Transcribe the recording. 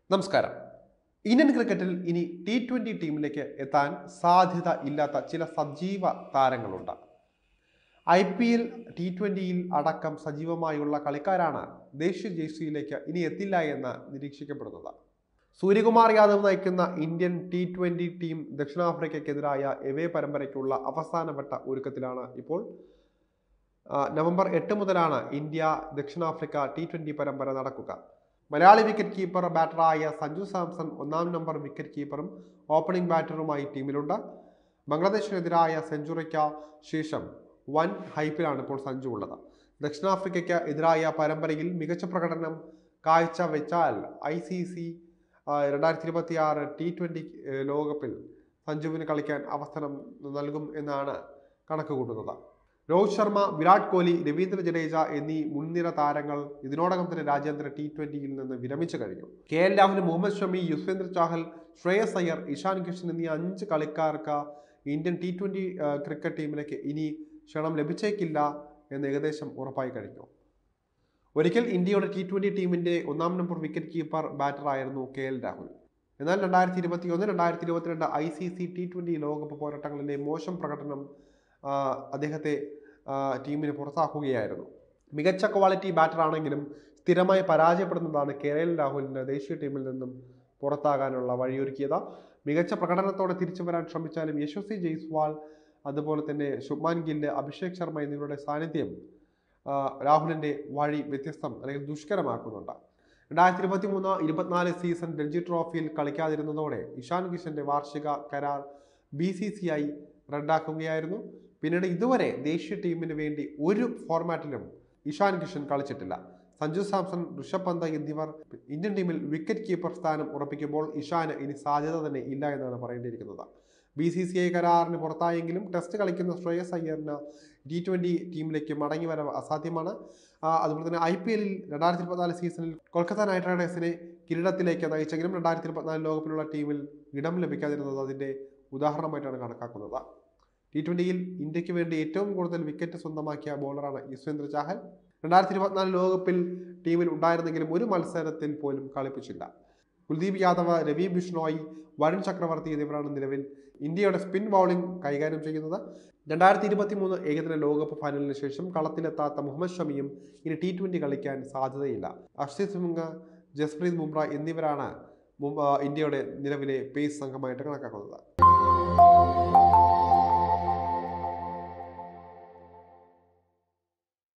നമസ്കാരം ഇന്ത്യൻ ക്രിക്കറ്റിൽ ഇനി ടി ട്വൻ്റി ടീമിലേക്ക് എത്താൻ സാധ്യത ഇല്ലാത്ത ചില സജീവ താരങ്ങളുണ്ട് ഐ പി എൽ ടി ട്വൻ്റിയിൽ അടക്കം സജീവമായുള്ള കളിക്കാരാണ് ദേശീയ ജേഴ്സിയിലേക്ക് ഇനി എത്തില്ല എന്ന് നിരീക്ഷിക്കപ്പെടുന്നത് സൂര്യകുമാർ യാദവ് നയിക്കുന്ന ഇന്ത്യൻ ടി ട്വൻ്റി ടീം ദക്ഷിണാഫ്രിക്കയ്ക്കെതിരായ എവേ പരമ്പരയ്ക്കുള്ള അവസാനവട്ട ഒരുക്കത്തിലാണ് ഇപ്പോൾ ആ, നവംബർ എട്ട് മുതലാണ് ഇന്ത്യ ദക്ഷിണാഫ്രിക്ക ടി ട്വൻ്റി പരമ്പര നടക്കുക മലയാളി വിക്കറ്റ് കീപ്പർ ബാറ്ററായ സഞ്ജു സാംസൺ ഒന്നാം നമ്പർ വിക്കറ്റ് കീപ്പറും ഓപ്പണിംഗ് ബാറ്ററുമായി ടീമിലുണ്ട് ബംഗ്ലാദേശിനെതിരായ സെഞ്ചുറിക്ക് ശേഷം വൻ ഹൈപ്പിലാണ് ഇപ്പോൾ സഞ്ജു ഉള്ളത് ദക്ഷിണാഫ്രിക്കയ്ക്ക് എതിരായ പരമ്പരയിൽ മികച്ച പ്രകടനം കാഴ്ചവെച്ചാൽ ഐ സി സി രണ്ടായിരത്തി ഇരുപത്തി ആറ് ടി ട്വൻ്റി ലോകകപ്പിൽ സഞ്ജുവിന് കളിക്കാൻ അവസരം നൽകും എന്നാണ് കണക്ക് കൂട്ടുന്നത് രോഹിത് ശർമ്മ വിരാട് കോഹ്ലി രവീന്ദ്ര ജഡേജ എന്നീ മുൻനിര താരങ്ങൾ ഇതിനോടകം തന്നെ രാജ്യാന്തര ടി ട്വന്റിയിൽ നിന്ന് വിരമിച്ചു കഴിഞ്ഞു കെ എൽ രാഹുൽ മുഹമ്മദ് ഷമി യുസ്വേന്ദ്ര ചാഹൽ ശ്രേയസ് അയ്യർ ഇഷാൻ കിഷൻ എന്നീ അഞ്ച് കളിക്കാർക്ക് ഇന്ത്യൻ ടി ട്വന്റി ക്രിക്കറ്റ് ടീമിലേക്ക് ഇനി ക്ഷണം ലഭിച്ചേക്കില്ല എന്ന് ഏകദേശം ഉറപ്പായി കഴിഞ്ഞു ഒരിക്കൽ ഇന്ത്യയുടെ ടി ട്വന്റി ടീമിന്റെ ഒന്നാം നമ്പർ വിക്കറ്റ് കീപ്പർ ബാറ്ററായിരുന്നു കെ എൽ രാഹുൽ എന്നാൽ രണ്ടായിരത്തി ഇരുപത്തി ഒന്ന് രണ്ടായിരത്തി ഇരുപത്തിരണ്ട് I C C T twenty ലോകകപ്പ് പോരാട്ടങ്ങളിലെ മോശം പ്രകടനം ആ, അദ്ദേഹത്തെ ആ, ടീമിന് പുറത്താക്കുകയായിരുന്നു മികച്ച ക്വാളിറ്റി ബാറ്റർ ആണെങ്കിലും സ്ഥിരമായി പരാജയപ്പെടുന്നതാണ് കെ എൽ രാഹുലിന് ദേശീയ ടീമിൽ നിന്നും പുറത്താകാനുള്ള വഴിയൊരുക്കിയത് മികച്ച പ്രകടനത്തോടെ തിരിച്ചു വരാൻ ശ്രമിച്ചാലും യശസ്വി ജയ്സ്വാൾ അതുപോലെ തന്നെ ശുഭ്മാൻ ഗില്ല് അഭിഷേക് ശർമ്മ എന്നിവരുടെ സാന്നിധ്യം ആ, രാഹുലിന്റെ വഴി വ്യത്യസ്തം അല്ലെങ്കിൽ ദുഷ്കരമാക്കുന്നുണ്ട് രണ്ടായിരത്തി ഇരുപത്തി മൂന്ന് ഇരുപത്തിനാല് സീസൺ രഞ്ജി ട്രോഫിയിൽ കളിക്കാതിരുന്നതോടെ ഇഷാൻ കിഷന്റെ വാർഷിക കരാർ ബി സി സി ഐ റദ്ദാക്കുകയായിരുന്നു പിന്നീട് ഇതുവരെ ദേശീയ ടീമിന് വേണ്ടി ഒരു ഫോർമാറ്റിലും ഇഷാൻ കിഷൻ കളിച്ചിട്ടില്ല സഞ്ജു സാംസൺ ഋഷഭ് പന്ത് എന്നിവർ ഇന്ത്യൻ ടീമിൽ വിക്കറ്റ് കീപ്പർ സ്ഥാനം ഉറപ്പിക്കുമ്പോൾ ഇഷാന് ഇനി സാധ്യത തന്നെ ഇല്ല എന്നാണ് പറയേണ്ടിയിരിക്കുന്നത് ബി സി സി ഐ കരാറിന് പുറത്തായെങ്കിലും ടെസ്റ്റ് കളിക്കുന്ന ശ്രേയസ് അയ്യറിന് ടി ട്വൻ്റി ടീമിലേക്ക് മടങ്ങി വരവ് അസാധ്യമാണ് ആ, അതുപോലെ തന്നെ ഐ പി എല്ലിൽ രണ്ടായിരത്തി ഇരുപത്തിനാല് സീസണിൽ കൊൽക്കത്ത നൈറ്റ് റൈഡേഴ്സിനെ കിരീടത്തിലേക്ക് നയിച്ചെങ്കിലും രണ്ടായിരത്തി ഇരുപത്തിനാല് ലോകകപ്പിലുള്ള ടീമിൽ ഇടം ലഭിക്കാതിരുന്നത് അതിൻ്റെ ഉദാഹരണമായിട്ടാണ് കണക്കാക്കുന്നത് ടി ട്വൻ്റിയിൽ ഇന്ത്യക്ക് വേണ്ടി ഏറ്റവും കൂടുതൽ വിക്കറ്റ് സ്വന്തമാക്കിയ ബോളറാണ് യുസ്വേന്ദ്ര ചാഹൽ രണ്ടായിരത്തി ഇരുപത്തിനാല് ലോകകപ്പിൽ ടീമിൽ ഉണ്ടായിരുന്നെങ്കിലും ഒരു മത്സരത്തിൽ പോലും കളിപ്പിച്ചില്ല കുൽദീപ് യാദവ് രവി ബിഷ്ണോയ് വരുൺ ചക്രവർത്തി എന്നിവരാണ് നിലവിൽ ഇന്ത്യയുടെ സ്പിൻ ബൗളിംഗ് കൈകാര്യം ചെയ്യുന്നത് രണ്ടായിരത്തി ഇരുപത്തി മൂന്ന് ഏകദിന ലോകകപ്പ് ഫൈനലിന് ശേഷം കളത്തിലെത്താത്ത മുഹമ്മദ് ഷമിയും ഇനി ടി ട്വൻ്റി കളിക്കാൻ സാധ്യതയില്ല അർഷിത് സിംഗ് ജസ്പ്രീത് ബുംറ എന്നിവരാണ് മും- ആ, ഇന്ത്യയുടെ നിലവിലെ പേസ് സംഘമായിട്ട് കണക്കാക്കുന്നത്